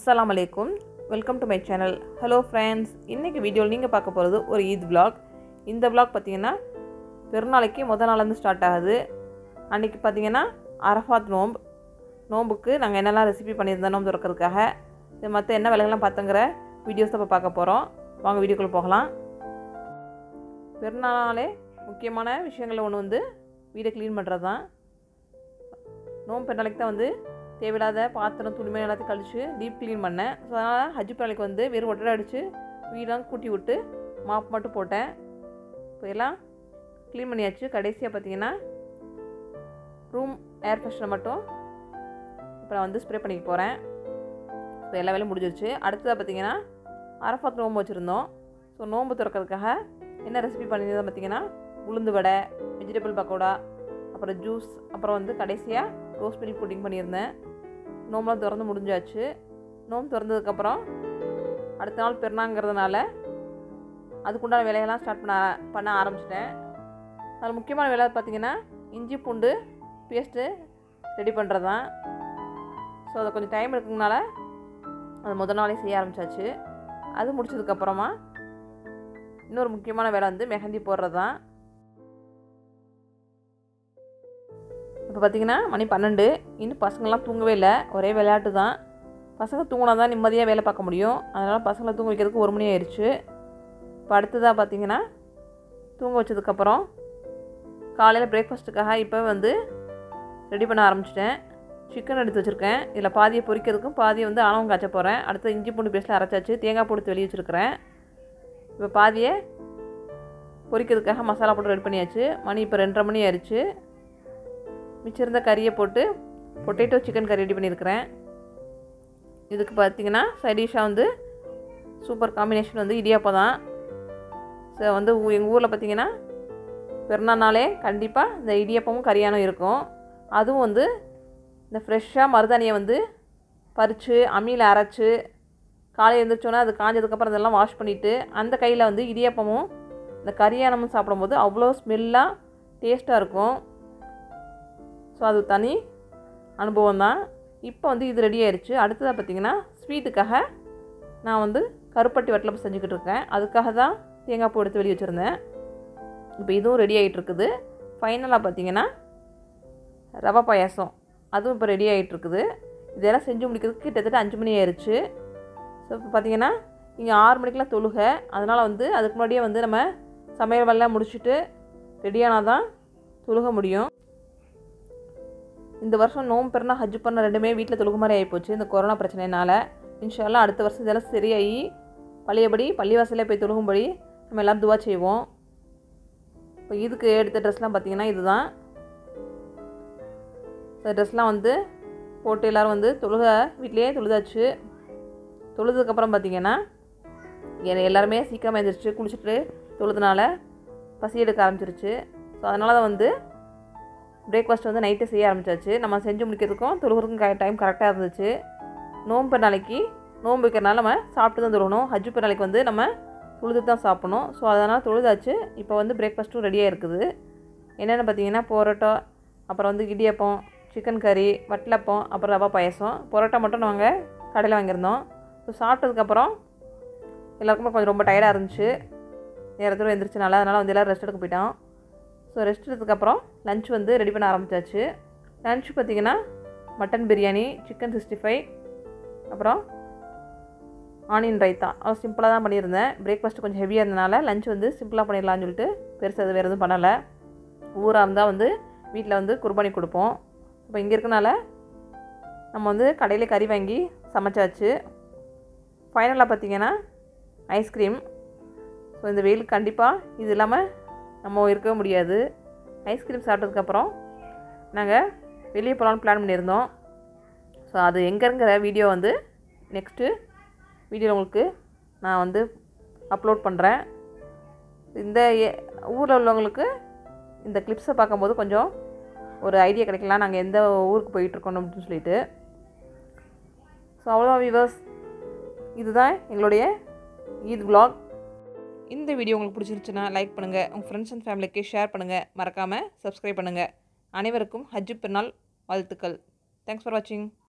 அஸ்ஸலாமு அலைக்கும் welcome to my channel hello friends இன்றைக்கி வீடியோவில் நீங்கள் பார்க்க போகிறது ஒரு ஈத் vlog இந்த vlog பார்த்தீங்கன்னா பெருநாளைக்கு முத நாள்லேருந்து ஸ்டார்ட் ஆகுது அன்றைக்கி பார்த்தீங்கன்னா அரஃபாத் நோம்பு நோம்புக்கு நாங்கள் என்னெல்லாம் ரெசிபி பண்ணியிருந்தோம் நோம்பு திறக்கிறதுக்காக இது மற்ற என்ன வேலைகள்லாம் பார்த்துங்கிற வீடியோஸ் தான் இப்போ பார்க்க போகிறோம் வாங்க வீடியோக்குள்ளே போகலாம் பெருநாளே முக்கியமான விஷயங்களில் ஒன்று வந்து வீடை க்ளீன் பண்ணுறது தான் நோம்பு பெருநாளைக்கு தான் வந்து தேவையில்லாத பாத்திரம் துணிமணி எல்லாத்தையும் கழிச்சு டீப் க்ளீன் பண்ணேன் ஸோ அதனால் ஹஜ்ஜு பெருநாளைக்கு வந்து வெறும் ஒட்டடை அடித்து வீடெல்லாம் கூட்டி விட்டு மாப் மட்டும் போட்டேன் இப்போ எல்லாம் க்ளீன் பண்ணியாச்சு கடைசியாக பார்த்தீங்கன்னா ரூம் ஏர் ஃப்ரெஷ்னர் மட்டும் இப்போ நான் வந்து ஸ்ப்ரே பண்ணிக்க போகிறேன் இப்போ எல்லா வேலையும் முடிஞ்சிருச்சு அடுத்ததாக பார்த்தீங்கன்னா அரஃபாத் நோம்பு வச்சுருந்தோம் ஸோ நோம்பு திறக்கிறதுக்காக என்ன ரெசிபி பண்ணியிருந்தோம் பார்த்தீங்கன்னா உளுந்து வடை வெஜிடபிள் பக்கோடா அப்புறம் ஜூஸ் அப்புறம் வந்து கடைசியாக ரோஸ் மில்க் புட்டிங் பண்ணியிருந்தேன் நோம்பெலாம் திறந்து முடிஞ்சாச்சு நோம்பு திறந்ததுக்கப்புறம் அடுத்த நாள் பெருநாங்கிறதுனால அதுக்குண்டான வேலையெல்லாம் ஸ்டார்ட் பண்ண பண்ண ஆரம்பிச்சிட்டேன் அதில் முக்கியமான வேலை பார்த்தீங்கன்னா இஞ்சி பூண்டு பேஸ்ட்டு ரெடி பண்ணுறது தான் ஸோ அதை கொஞ்சம் டைம் எடுக்கிறதுனால அது முதல் நாளே செய்ய ஆரம்பிச்சாச்சு அது முடிச்சதுக்கப்புறமா இன்னொரு முக்கியமான வேலை வந்து மெஹந்தி போடுறது தான் இப்போ பார்த்தீங்கன்னா மணி பன்னெண்டு இன்னும் பசங்கள்லாம் தூங்கவே இல்லை ஒரே விளையாட்டு தான் பசங்க தூங்கினா தான் நிம்மதியாக வேலை பார்க்க முடியும் அதனால் பசங்களை தூங்க வைக்கிறதுக்கு ஒரு மணி ஆயிடுச்சு இப்போ அடுத்ததாக பார்த்தீங்கன்னா தூங்க வச்சதுக்கப்புறம் காலையில் பிரேக்ஃபாஸ்ட்டுக்காக இப்போ வந்து ரெடி பண்ண ஆரம்பிச்சிட்டேன் சிக்கன் எடுத்து வச்சுருக்கேன் இதில் பாதியை பொரிக்கிறதுக்கும் பாதியை வந்து அளவும் காய்ச்ச போகிறேன் அடுத்து இஞ்சி பூண்டு பேஸ்ட்டில் அரைச்சாச்சு தேங்காய் போட்டு வெளியே வச்சுருக்கிறேன் இப்போ பாதியை பொரிக்கிறதுக்காக மசாலா போட்டு ரெடி பண்ணியாச்சு மணி இப்போ ரெண்டரை மணி ஆயிடுச்சு மிச்சம் இருந்த கறியை போட்டு பொட்டேட்டோ சிக்கன் கறி ரெடி பண்ணியிருக்கிறேன் இதுக்கு பார்த்தீங்கன்னா சைடிஷாக வந்து சூப்பர் காம்பினேஷன் வந்து இடியாப்பம் தான் ஸோ வந்து எங்கள் ஊரில் பார்த்தீங்கன்னா பிறந்தநாளே கண்டிப்பாக இந்த இடியப்பமும் கறியானும் இருக்கும் அதுவும் வந்து இந்த ஃப்ரெஷ்ஷாக மருதாணியை வந்து பறித்து அம்மியில் அரைச்சி காலையில் எழுந்திரிச்சோன்னே அது காஞ்சதுக்கப்புறம் அதெல்லாம் வாஷ் பண்ணிவிட்டு அந்த கையில் வந்து இடியப்பமும் இந்த கறியானமும் சாப்பிடும்போது அவ்வளோ ஸ்மெல்லாக டேஸ்ட்டாக இருக்கும் ஸோ அது தனி அனுபவம் தான் இப்போ வந்து இது ரெடி ஆயிடுச்சு அடுத்ததாக பார்த்தீங்கன்னா ஸ்வீட்டுக்காக நான் வந்து கருப்பட்டி வட்டலப்பம் செஞ்சுக்கிட்டு இருக்கேன் அதுக்காக தான் தேங்காய் பூ எடுத்து வெளியே வச்சுருந்தேன் இப்போ இதுவும் ரெடி ஆகிட்டு இருக்குது ஃபைனலாக பார்த்தீங்கன்னா ரவா பாயாசம் அதுவும் இப்போ ரெடி ஆகிட்டு இருக்குது இதெல்லாம் செஞ்சு முடிக்கிறதுக்கு கிட்டத்தட்ட அஞ்சு மணி ஆயிடுச்சு ஸோ இப்போ பார்த்தீங்கன்னா இங்கே ஆறு மணிக்கெலாம் தொழுகை அதனால் வந்து அதுக்கு முன்னாடியே வந்து நம்ம சமையல் வேலைலாம் முடிச்சுட்டு ரெடியானால் தான் தொழுக முடியும் இந்த வருஷம் நோம்பு பெருனா ஹஜ் பண்ண ரெண்டுமே வீட்டில் தொழுகு மாதிரி ஆகிப்போச்சு இந்த கொரோனா பிரச்சனைனால இன்ஷால்லாம் அடுத்த வருஷம் இதெல்லாம் சரியாகி பழையபடி பள்ளிவாசலே போய் தொழுகும்படி நம்ம எல்லாம் துவா செய்வோம் இப்போ இதுக்கு எடுத்த ட்ரெஸ்லாம் பார்த்திங்கன்னா இதுதான் இந்த ட்ரெஸ்லாம் வந்து போட்டு எல்லோரும் வந்து தொழுக வீட்லேயே தொழுதாச்சு தொழுதுக்கப்புறம் பார்த்திங்கன்னா எல்லாருமே சீக்கிரமாக எழுந்திரிச்சு குளிச்சுட்டு தொழுதுனால பசி எடுக்க ஆரம்பிச்சிருச்சு ஸோ அதனால தான் வந்து பிரேக்ஃபாஸ்ட் வந்து நைட்டு செய்ய ஆரம்பிச்சாச்சு நம்ம செஞ்சு முடிக்கிறதுக்கும் தொழுகிறதுக்கும் க டைம் கரெக்டாக இருந்துச்சு நோம்பு நாளைக்கு நோம்பு வைக்கிறனால நம்ம சாப்பிட்டு தான் தொழுகணும் ஹஜ்ஜு நாளைக்கு வந்து நம்ம தொழுது தான் சாப்பிடணும் ஸோ அதனால் தொழுதாச்சு இப்போ வந்து பிரேக்ஃபாஸ்ட்டும் ரெடியாக இருக்குது என்னென்னு பார்த்தீங்கன்னா பரோட்டா அப்புறம் வந்து இடியப்பம் சிக்கன் கறி வட்டலப்பம் அப்புறம் ரவா பாயசம் பரோட்டா மட்டும் நாங்கள் கடையில் வாங்கியிருந்தோம் ஸோ சாப்பிட்டதுக்கப்புறம் எல்லாருக்குமே கொஞ்சம் ரொம்ப டயர்டாக இருந்துச்சு நேரத்தோடு எழுந்திரிச்சனால அதனால் வந்து எல்லோரும் ரெஸ்ட் எடுக்க போயிட்டோம் ஸோ ரெஸ்ட் எடுத்ததுக்கப்புறம் லஞ்ச் வந்து ரெடி பண்ண ஆரம்பித்தாச்சு லன்ச் பார்த்திங்கன்னா mutton biryani chicken sixty five அப்புறம் ஆனியன் ரைத்தா அது சிம்பிளாக தான் பண்ணியிருந்தேன் பிரேக்ஃபாஸ்ட் கொஞ்சம் ஹெவியாக இருந்தனால லஞ்ச் வந்து சிம்பிளாக பண்ணிடலாம்னு சொல்லிட்டு பெருசாக அது வேறு எதுவும் பண்ணலை ஊராக இருந்தால் வந்து வீட்டில் வந்து குர்பானி கொடுப்போம் இப்போ இங்கே இருக்கனால நம்ம வந்து கடையில் கறி வாங்கி சமைச்சாச்சு ஃபைனலாக பார்த்திங்கன்னா ஐஸ்கிரீம் ஸோ இந்த வெயிலுக்கு கண்டிப்பாக இது இல்லாமல் நம்ம இருக்கவே முடியாது ஐஸ்கிரீம் சாப்பிட்டதுக்கப்புறம் நாங்கள் வெளியே போகலான்னு பிளான் பண்ணியிருந்தோம் ஸோ அது எங்கேங்கிற வீடியோ வந்து நெக்ஸ்ட்டு வீடியோ உங்களுக்கு நான் வந்து அப்லோட் பண்ணுறேன் இந்த ஊரில் உள்ளவங்களுக்கு இந்த கிளிப்ஸை பார்க்கும்போது கொஞ்சம் ஒரு ஐடியா கிடைக்கலாம் நாங்கள் எந்த ஊருக்கு போயிட்டுருக்கோம் அப்படின்னு சொல்லிட்டு ஸோ அவ்வளோ விவர்ஸ் இதுதான் எங்களுடைய ஈத் vlog இந்த வீடியோ உங்களுக்கு பிடிச்சிருச்சுன்னா லைக் பண்ணுங்கள் உங்கள் ஃப்ரெண்ட்ஸ் அண்ட் ஃபேமிலிக்கு ஷேர் பண்ணுங்கள் மறக்காமல் சப்ஸ்கிரைப் பண்ணுங்கள் அனைவருக்கும் ஹஜ்ஜு பெருநாள் வாழ்த்துக்கள் தேங்க்ஸ் ஃபார் வாட்சிங்